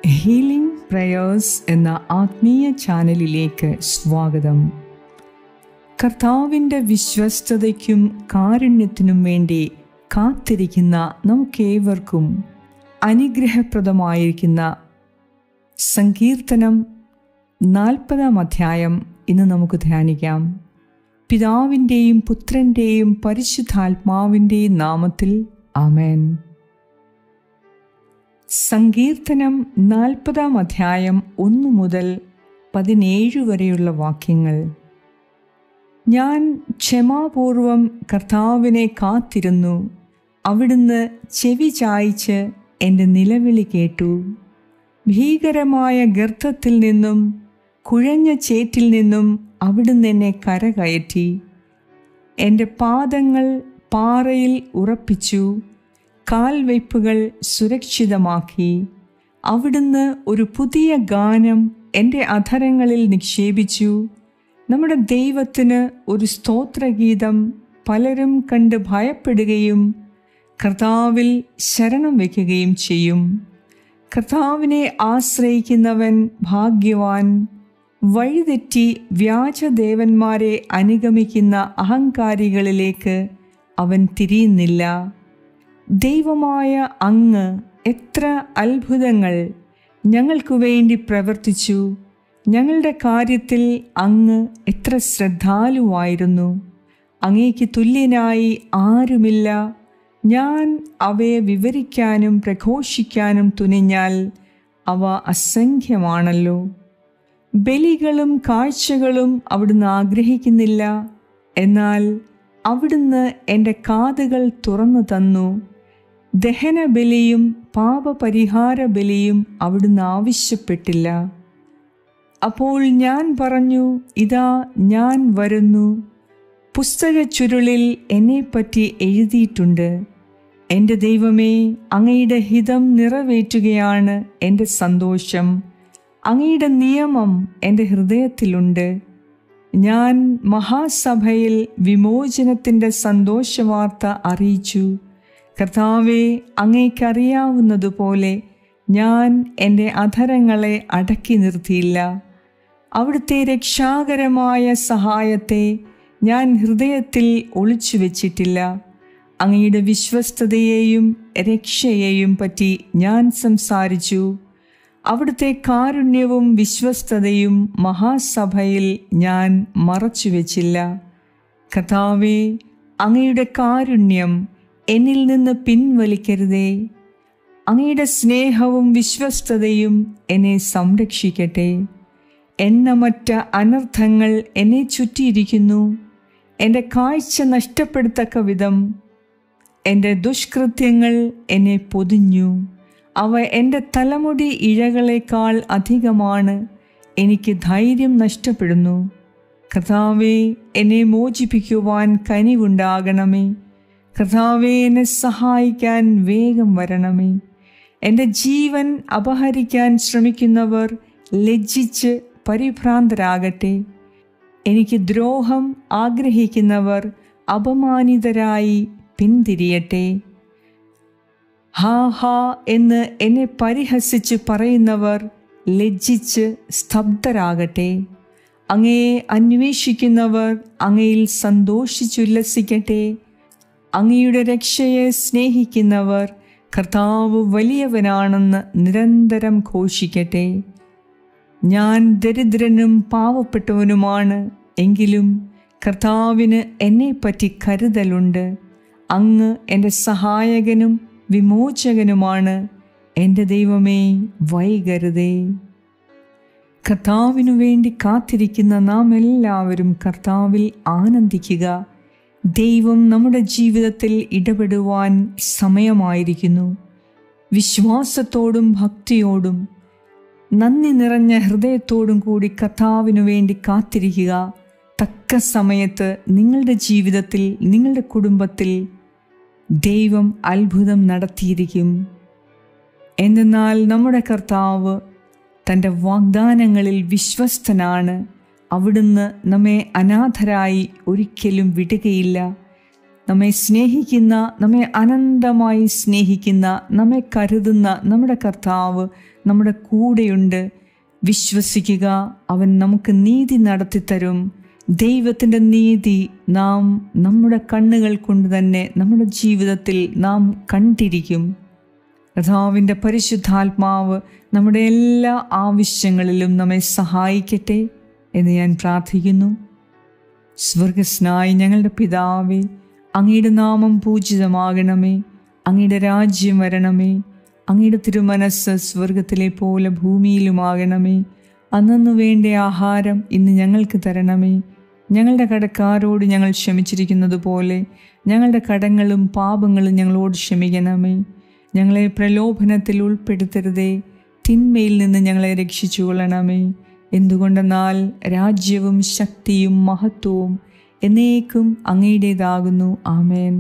healing prayers എന്ന ആത്മീയ ചാനലിലേക്ക് സ്വാഗതം കർത്താവിൻ്റെ വിശ്വസ്തതയ്ക്കും കാരുണ്യത്തിനും വേണ്ടി കാത്തിരിക്കുന്ന നമുക്കേവർക്കും അനുഗ്രഹപ്രദമായിരിക്കുന്ന സങ്കീർത്തനം നാൽപ്പതാം അധ്യായം ഇന്ന് നമുക്ക് ധ്യാനിക്കാം പിതാവിൻ്റെയും പുത്രൻ്റെയും പരിശുദ്ധാത്മാവിൻ്റെയും നാമത്തിൽ ആമേൻ സങ്കീർത്തനം നാൽപ്പതാം അധ്യായം ഒന്നു മുതൽ പതിനേഴ് വരെയുള്ള വാക്യങ്ങൾ ഞാൻ ക്ഷമാപൂർവം കർത്താവിനെ കാത്തിരുന്നു അവിടുന്ന് ചെവി ചായ്ച്ച് എൻ്റെ നിലവിളി കേട്ടു ഭീകരമായ ഗർത്തത്തിൽ നിന്നും കുഴഞ്ഞ ചേറ്റിൽ നിന്നും അവിടുന്ന് എന്നെ കരകയറ്റി എൻ്റെ പാദങ്ങൾ പാറയിൽ ഉറപ്പിച്ചു കാൽവയ്പ്പുകൾ സുരക്ഷിതമാക്കി അവിടുന്ന് ഒരു പുതിയ ഗാനം എൻ്റെ അധരങ്ങളിൽ നിക്ഷേപിച്ചു നമ്മുടെ ദൈവത്തിന് ഒരു സ്തോത്രഗീതം പലരും കണ്ട് ഭയപ്പെടുകയും കർത്താവിൽ ശരണം വയ്ക്കുകയും ചെയ്യും കർത്താവിനെ ആശ്രയിക്കുന്നവൻ ഭാഗ്യവാൻ വഴിതെറ്റി വ്യാജദേവന്മാരെ അനുഗമിക്കുന്ന അഹങ്കാരികളിലേക്ക് അവൻ തിരിയുന്നില്ല ദൈവമായ അങ്ങ് എത്ര അത്ഭുതങ്ങൾ ഞങ്ങൾക്കു വേണ്ടി പ്രവർത്തിച്ചു ഞങ്ങളുടെ കാര്യത്തിൽ അങ്ങ് എത്ര ശ്രദ്ധാലുവായിരുന്നു അങ്ങേക്ക് തുല്യനായി ആരുമില്ല ഞാൻ അവയെ വിവരിക്കാനും പ്രഘോഷിക്കാനും തുനിഞ്ഞാൽ അവ അസംഖ്യമാണല്ലോ ബലികളും കാഴ്ചകളും അവിടുന്ന് ആഗ്രഹിക്കുന്നില്ല എന്നാൽ അവിടുന്ന് എൻ്റെ കാതുകൾ തുറന്നു തന്നു ദഹനബലിയും പാപപരിഹാര ബലിയും അവിടുന്ന് ആവശ്യപ്പെട്ടില്ല അപ്പോൾ ഞാൻ പറഞ്ഞു ഇതാ ഞാൻ വരുന്നു പുസ്തക ചുരുളിൽ എന്നെപ്പറ്റി എഴുതിയിട്ടുണ്ട് എൻ്റെ ദൈവമേ അങ്ങയുടെ ഹിതം നിറവേറ്റുകയാണ് എൻ്റെ സന്തോഷം അങ്ങയുടെ നിയമം എൻ്റെ ഹൃദയത്തിലുണ്ട് ഞാൻ മഹാസഭയിൽ വിമോചനത്തിൻ്റെ സന്തോഷവാർത്ത അറിയിച്ചു കർത്താവെ അങ്ങേക്കറിയാവുന്നതുപോലെ ഞാൻ എൻ്റെ അധരങ്ങളെ അടക്കി നിർത്തിയില്ല അവിടുത്തെ രക്ഷാകരമായ സഹായത്തെ ഞാൻ ഹൃദയത്തിൽ ഒളിച്ചു വെച്ചിട്ടില്ല അങ്ങയുടെ വിശ്വസ്തതയെയും രക്ഷയെയും പറ്റി ഞാൻ സംസാരിച്ചു അവിടുത്തെ കാരുണ്യവും വിശ്വസ്തതയും മഹാസഭയിൽ ഞാൻ മറച്ചു വെച്ചില്ല കഥാവേ അങ്ങയുടെ കാരുണ്യം എന്നിൽ നിന്ന് പിൻവലിക്കരുതേ അങ്ങയുടെ സ്നേഹവും വിശ്വസ്തതയും എന്നെ സംരക്ഷിക്കട്ടെ എണ്ണമറ്റ അനർത്ഥങ്ങൾ എന്നെ ചുറ്റിയിരിക്കുന്നു എൻ്റെ കാഴ്ച നഷ്ടപ്പെടുത്തക്ക വിധം എൻ്റെ ദുഷ്കൃത്യങ്ങൾ എന്നെ പൊതിഞ്ഞു അവ എൻ്റെ തലമുടി ഇഴകളേക്കാൾ അധികമാണ് എനിക്ക് ധൈര്യം നഷ്ടപ്പെടുന്നു കർത്താവെ എന്നെ മോചിപ്പിക്കുവാൻ കനിവുണ്ടാകണമേ കർത്താവെ എന്നെ സഹായിക്കാൻ വേഗം വരണമേ എൻ്റെ ജീവൻ അപഹരിക്കാൻ ശ്രമിക്കുന്നവർ ലജ്ജിച്ച് പരിഭ്രാന്തരാകട്ടെ എനിക്ക് ദ്രോഹം ആഗ്രഹിക്കുന്നവർ അപമാനിതരായി പിന്തിരിയട്ടെ ഹാ ഹാ എന്ന് എന്നെ പരിഹസിച്ച് പറയുന്നവർ ലജ്ജിച്ച് സ്തബ്ധരാകട്ടെ അങ്ങയെ അന്വേഷിക്കുന്നവർ അങ്ങയിൽ സന്തോഷിച്ചുല്ലസിക്കട്ടെ അങ്ങയുടെ രക്ഷയെ സ്നേഹിക്കുന്നവർ കർത്താവ് വലിയവനാണെന്ന് നിരന്തരം ഘോഷിക്കട്ടെ ഞാൻ ദരിദ്രനും പാവപ്പെട്ടവനുമാണ് എങ്കിലും കർത്താവിന് എന്നെപ്പറ്റി കരുതലുണ്ട് അങ്ങ് എൻ്റെ സഹായകനും വിമോചകനുമാണ് എൻ്റെ ദൈവമേ വൈകരുതേ കർത്താവിനു വേണ്ടി കാത്തിരിക്കുന്ന നാം എല്ലാവരും കർത്താവിൽ ആനന്ദിക്കുക ദൈവം നമ്മുടെ ജീവിതത്തിൽ ഇടപെടുവാൻ സമയമായിരിക്കുന്നു വിശ്വാസത്തോടും ഭക്തിയോടും നന്ദി നിറഞ്ഞ ഹൃദയത്തോടും കൂടി കർത്താവിനു വേണ്ടി കാത്തിരിക്കുക തക്ക സമയത്ത് നിങ്ങളുടെ ജീവിതത്തിൽ നിങ്ങളുടെ കുടുംബത്തിൽ ദൈവം അത്ഭുതം നടത്തിയിരിക്കും എന്നാൽ നമ്മുടെ കർത്താവ് തൻ്റെ വാഗ്ദാനങ്ങളിൽ വിശ്വസ്തനാണ് അവിടുന്ന് നമ്മെ അനാഥരായി ഒരിക്കലും വിടുകയില്ല നമ്മെ സ്നേഹിക്കുന്ന നമ്മെ അനന്തമായി സ്നേഹിക്കുന്ന നമ്മെ കരുതുന്ന നമ്മുടെ കർത്താവ് നമ്മുടെ കൂടെയുണ്ട് വിശ്വസിക്കുക അവൻ നമുക്ക് നീതി നടത്തിത്തരും ദൈവത്തിൻ്റെ നീതി നാം നമ്മുടെ കണ്ണുകൾ കൊണ്ട് തന്നെ നമ്മുടെ ജീവിതത്തിൽ നാം കണ്ടിരിക്കും കർത്താവിൻ്റെ പരിശുദ്ധാത്മാവ് നമ്മുടെ എല്ലാ ആവശ്യങ്ങളിലും നമ്മെ സഹായിക്കട്ടെ എന്ന് ഞാൻ പ്രാർത്ഥിക്കുന്നു സ്വർഗസ്നായി ഞങ്ങളുടെ പിതാവേ അങ്ങയുടെ നാമം പൂജിതമാകണമേ അങ്ങയുടെ രാജ്യം വരണമേ അങ്ങയുടെ തിരുമനസ് സ്വർഗത്തിലെ പോലെ ഭൂമിയിലുമാകണമേ അന്നു വേണ്ട ആഹാരം ഇന്ന് ഞങ്ങൾക്ക് തരണമേ ഞങ്ങളുടെ കടക്കാരോട് ഞങ്ങൾ ക്ഷമിച്ചിരിക്കുന്നത് പോലെ ഞങ്ങളുടെ കടങ്ങളും പാപങ്ങളും ഞങ്ങളോട് ക്ഷമിക്കണമേ ഞങ്ങളെ പ്രലോഭനത്തിൽ ഉൾപ്പെടുത്തരുതേ തിന്മയിൽ നിന്ന് ഞങ്ങളെ രക്ഷിച്ചു കൊള്ളണമേ എന്തുകൊണ്ടെന്നാൽ രാജ്യവും ശക്തിയും മഹത്വവും എന്നേക്കും അങ്ങയുടേതാകുന്നു ആമേൻ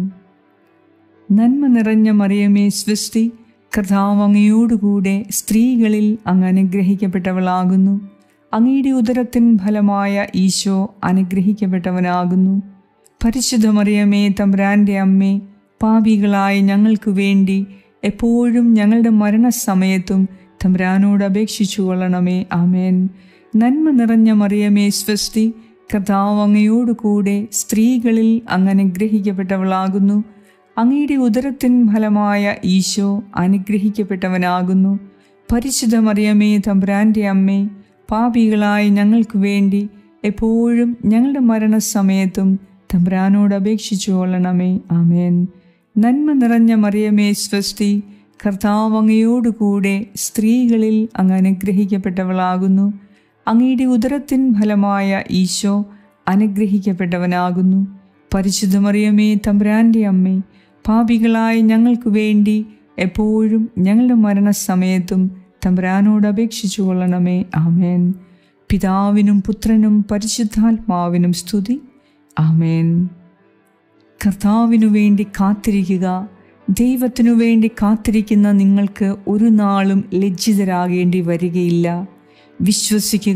നന്മ നിറഞ്ഞ മറിയമേ സ്വസ്തി കർത്താവ് അങ്ങയോടുകൂടെ സ്ത്രീകളിൽ അങ്ങ് അനുഗ്രഹിക്കപ്പെട്ടവളാകുന്നു അങ്ങയുടെ ഉദരത്തിൻ ഫലമായ ഈശോ അനുഗ്രഹിക്കപ്പെട്ടവനാകുന്നു പരിശുദ്ധ മറിയമേ തമ്പ്രാൻ്റെ അമ്മേ പാപികളായ ഞങ്ങൾക്ക് വേണ്ടി എപ്പോഴും ഞങ്ങളുടെ മരണസമയത്തും തമ്പ്രാനോട് അപേക്ഷിച്ചു കൊള്ളണമേ ആമേൻ നന്മ നിറഞ്ഞ മറിയമേ സ്വസ്തി കർത്താവ് അങ്ങയോടുകൂടെ സ്ത്രീകളിൽ അങ്ങ് അനുഗ്രഹിക്കപ്പെട്ടവളാകുന്നു അങ്ങയുടെ ഉദരത്തിൻ ഫലമായ ഈശോ അനുഗ്രഹിക്കപ്പെട്ടവനാകുന്നു പരിശുദ്ധ മറിയമേ തമ്പ്രാൻ്റെ അമ്മേ പാപികളായ ഞങ്ങൾക്ക് വേണ്ടി എപ്പോഴും ഞങ്ങളുടെ മരണസമയത്തും തമ്പ്രാനോട് അപേക്ഷിച്ചു കൊള്ളണമേ ആമേൻ നന്മ നിറഞ്ഞ മറിയമേ സ്വസ്തി കർത്താവ് അങ്ങയോടുകൂടെ സ്ത്രീകളിൽ അങ്ങ് അനുഗ്രഹിക്കപ്പെട്ടവളാകുന്നു അങ്ങയുടെ ഉദരത്തിൻ ഫലമായ ഈശോ അനുഗ്രഹിക്കപ്പെട്ടവനാകുന്നു പരിശുദ്ധ മറിയമേ തമ്പ്രാൻ്റെ അമ്മേ പാപികളായ ഞങ്ങൾക്ക് വേണ്ടി എപ്പോഴും ഞങ്ങളുടെ മരണസമയത്തും തമ്പ്രാനോട് അപേക്ഷിച്ചു കൊള്ളണമേ ആമേൻ പിതാവിനും പുത്രനും പരിശുദ്ധാത്മാവിനും സ്തുതി ആമേൻ കർത്താവിനു വേണ്ടി കാത്തിരിക്കുക ദൈവത്തിനു വേണ്ടി കാത്തിരിക്കുന്ന നിങ്ങൾക്ക് ഒരു നാളും ലജ്ജിതരാകേണ്ടി വരികയില്ല വിശ്വസിക്കുക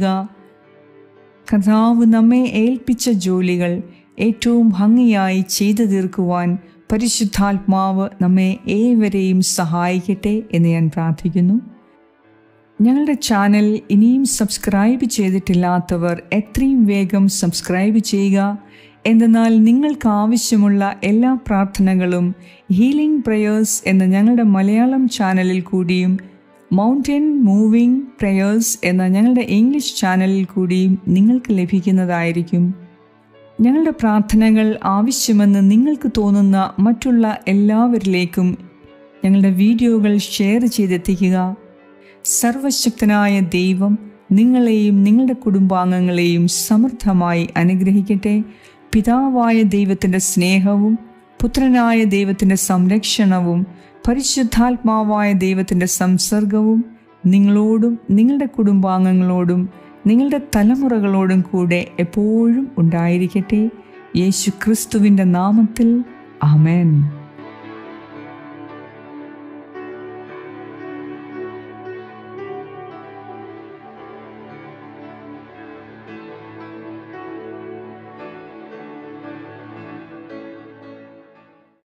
കർത്താവ് നമ്മെ ഏൽപ്പിച്ച ജോലികൾ ഏറ്റവും ഭംഗിയായി ചെയ്തു തീർക്കുവാൻ പരിശുദ്ധാത്മാവ് നമ്മെ ഏവരെയും സഹായിക്കട്ടെ എന്ന് ഞാൻ പ്രാർത്ഥിക്കുന്നു ഞങ്ങളുടെ ചാനൽ ഇനിയും സബ്സ്ക്രൈബ് ചെയ്തിട്ടില്ലാത്തവർ എത്രയും വേഗം സബ്സ്ക്രൈബ് ചെയ്യുക എന്തെന്നാൽ നിങ്ങൾക്ക് ആവശ്യമുള്ള എല്ലാ പ്രാർത്ഥനകളും ഹീലിംഗ് പ്രയേഴ്സ് എന്ന ഞങ്ങളുടെ മലയാളം ചാനലിൽ കൂടിയും മൗണ്ടൻ മൂവിംഗ് പ്രയേഴ്സ് എന്ന ഞങ്ങളുടെ ഇംഗ്ലീഷ് ചാനലിൽ കൂടിയും നിങ്ങൾക്ക് ലഭിക്കുന്നതായിരിക്കും ഞങ്ങളുടെ പ്രാർത്ഥനകൾ ആവശ്യമെന്ന് നിങ്ങൾക്ക് തോന്നുന്ന മറ്റുള്ള എല്ലാവരിലേക്കും ഞങ്ങളുടെ വീഡിയോകൾ ഷെയർ ചെയ്തെത്തിക്കുക സർവശക്തനായ ദൈവം നിങ്ങളെയും നിങ്ങളുടെ കുടുംബാംഗങ്ങളെയും സമൃദ്ധമായി അനുഗ്രഹിക്കട്ടെ പിതാവായ ദൈവത്തിൻ്റെ സ്നേഹവും പുത്രനായ ദൈവത്തിൻ്റെ സംരക്ഷണവും പരിശുദ്ധാത്മാവായ ദൈവത്തിൻ്റെ സംസർഗവും നിങ്ങളോടും നിങ്ങളുടെ കുടുംബാംഗങ്ങളോടും നിങ്ങളുടെ തലമുറകളോടും കൂടെ എപ്പോഴും ഉണ്ടായിരിക്കട്ടെ യേശു ക്രിസ്തുവിൻ്റെ നാമത്തിൽ ആമേൻ